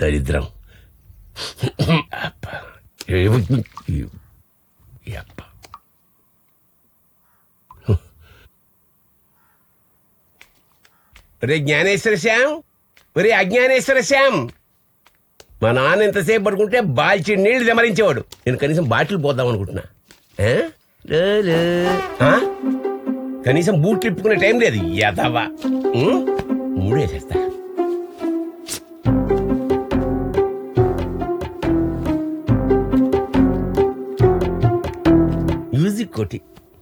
దరిద్రం అబ్బా. ఏ- ఈ అబ్బా. ఒరే జ్ఞానేశ్వర శ్యామ్ ఒరే అజ్ఞానేశ్వర శ్యామ్ మా నాన్న ఎంతసేపు పడుకుంటే బాల్చి నీళ్లు దమరించేవాడు నేను కనీసం బాటిల్ పోద్దాం అనుకుంటున్నా ఆ? లే, లే. ఆ? కనీసం బూట్లు ఇప్పుకునే టైం లేదు యదవా ఉం? మూడేసేస్తా మ్యూజిక్ కొట్టి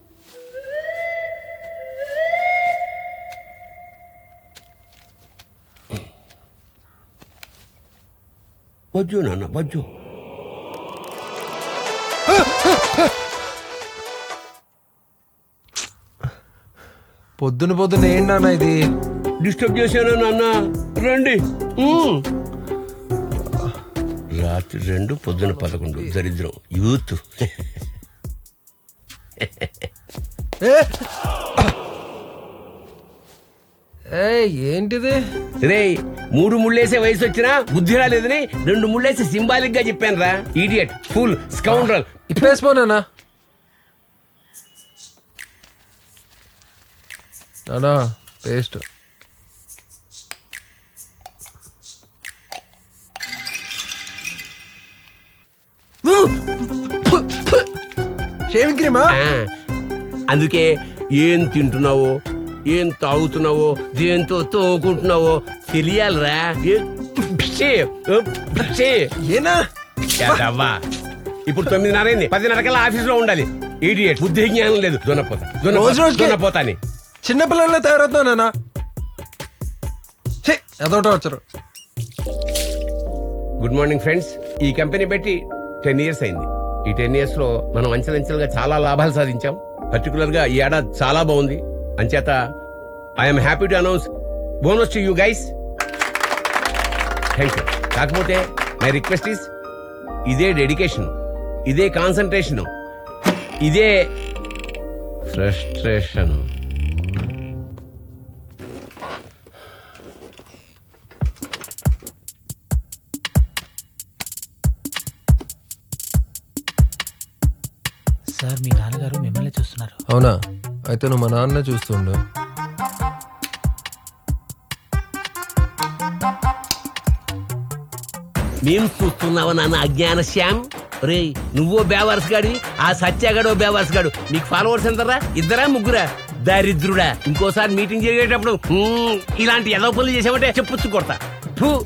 వజ్జు నాన్న వజ్జు పొద్దున పొద్దున ఏంటన్నా ఇది డిస్టర్బ్ చేశాను నాన్న రండి ఉమ్. రాత్రి రెండు పొద్దున పదకొండు దరిద్రం యూత్ ఏ! ఏ ఏంటిది రే మూడు ముళ్ళేసే వయసు వచ్చినా బుద్ధి రాలేదని రెండు ముళ్ళేసి సింబాలిక్ గా చెప్పాను రా ఈడియట్ ఫుల్ స్కౌండ్రల్ ఇప్పేసిపోనా నానా పేస్ట్ షేవింగ్ క్రీమా అందుకే ఏం తింటున్నావో ఏం తాగుతున్నావో దేంతో తోకుంటున్నావో తెలియాలిరా ఏ- పిచ్చే, ఓ పిచ్చే. ఏనా యాదవ్వా. ఇప్పుడు తొమ్మిదిన్నర అయింది పదిన్నర కల్లా ఆఫీస్ లో ఉండాలి ఈడియట్ బుద్ధి జ్ఞానం లేదు దొన్నపోతా రోజు రోజుకి- దొన్నపోతాని చిన్నపిల్లలే తయారవుతున్నావు నానా ఛీ, అదొకటి వచ్చారు గుడ్ మార్నింగ్ ఫ్రెండ్స్ ఈ కంపెనీ పెట్టి టెన్ ఇయర్స్ అయింది ఈ టెన్ ఇయర్స్ లో మనం అంచెలంచెలుగా చాలా లాభాలు సాధించాం పర్టికులర్ గా ఈ ఏడాది చాలా బాగుంది అంచేత I'm happy to announce bonus to you guys thank you కాకపోతే మై రిక్వెస్ట్ ఇస్ ఇదే డెడికేషన్ ఇదే కాన్సన్ట్రేషన్ ఇదే ఫ్రస్ట్రేషన్ సార్ మీ నాన్నగారు మిమ్మల్ని చూస్తున్నారు అవునా అయితే నువ్వు మా నాన్న చూస్తుండు మేము చూస్తున్నావా నాన్న అజ్ఞాన శ్యామ్ రే నువ్వో బేవర్స్ గాడి ఆ సత్యాగాడో బేవర్స్ గాడు నీకు ఫాలోవర్స్ ఎంతరా ఇద్దరా ముగ్గురా దరిద్రుడా ఇంకోసారి మీటింగ్ జరిగేటప్పుడు "హ్మ్, ఇలాంటి ఎదవ పనులు చేసామంటే చెప్పుచ్చు కొడతా ఫు,